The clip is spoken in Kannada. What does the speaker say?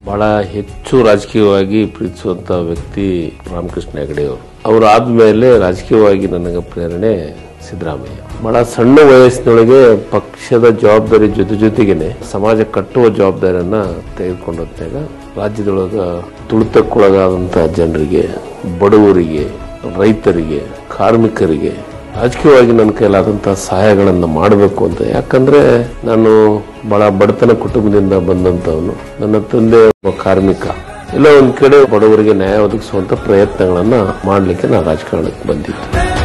ಬಹಳ ಹೆಚ್ಚು ರಾಜಕೀಯವಾಗಿ ಪ್ರೀತಿಸುವಂತ ವ್ಯಕ್ತಿ ರಾಮಕೃಷ್ಣ ಹೆಗಡೆ ಅವರು ಅವರು ಆದ್ಮೇಲೆ ರಾಜಕೀಯವಾಗಿ ನನಗೆ ಪ್ರೇರಣೆ ಸಿದ್ದರಾಮಯ್ಯ ಬಹಳ ಸಣ್ಣ ವಯಸ್ಸಿನೊಳಗೆ ಪಕ್ಷದ ಜವಾಬ್ದಾರಿ ಜೊತೆ ಜೊತೆಗೇನೆ ಸಮಾಜ ಕಟ್ಟುವ ಜವಾಬ್ದಾರಿಯನ್ನ ತೆಗೆದುಕೊಂಡು ಹೊತ್ತಾಗ ರಾಜ್ಯದೊಳಗ ತುಳಿತಕ್ಕೊಳಗಾದಂತಹ ಜನರಿಗೆ ಬಡವರಿಗೆ ರೈತರಿಗೆ ಕಾರ್ಮಿಕರಿಗೆ ರಾಜಕೀಯವಾಗಿ ನನ್ನ ಕೈಲಾದಂತಹ ಸಹಾಯಗಳನ್ನು ಮಾಡಬೇಕು ಅಂತ ಯಾಕಂದ್ರೆ ನಾನು ಬಹಳ ಬಡತನ ಕುಟುಂಬದಿಂದ ಬಂದಂತವನು ನನ್ನ ತಂದೆ ಒಬ್ಬ ಕಾರ್ಮಿಕ ಎಲ್ಲ ಒಂದ್ ಕಡೆ ಬಡವರಿಗೆ ನ್ಯಾಯ ಒದಗಿಸುವಂತ ಪ್ರಯತ್ನಗಳನ್ನ ಮಾಡ್ಲಿಕ್ಕೆ ನಾನು ರಾಜಕಾರಣಕ್ಕೆ ಬಂದಿದ್ದೆ